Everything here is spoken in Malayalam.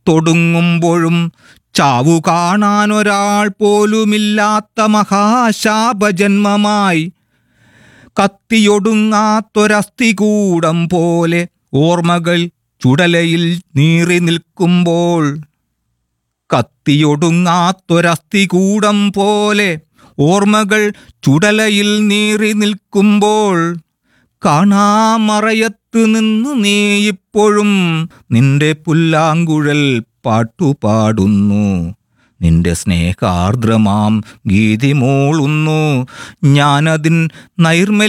തൊടുങ്ങുമ്പോഴും ചാവു കാണാനൊരാൾ പോലുമില്ലാത്ത മഹാശാപജന്മമായി കത്തിയൊടുങ്ങാത്തൊരസ്ഥികൂടം പോലെ ഓർമ്മകൾ ചുടലയിൽ നീറി നിൽക്കുമ്പോൾ കത്തിയൊടുങ്ങാത്തൊരസ്ഥികൂടം പോലെ ഓർമ്മകൾ ചുടലയിൽ നീറി നിൽക്കുമ്പോൾ കാണാമറയത്ത് നിന്ന് നീ ഇപ്പോഴും നിന്റെ പുല്ലാങ്കുഴൽ പാട്ടുപാടുന്നു നിന്റെ സ്നേഹാർദ്രമാം ഗീതി മൂളുന്നു ഞാനതിൻ നൈർമല്യ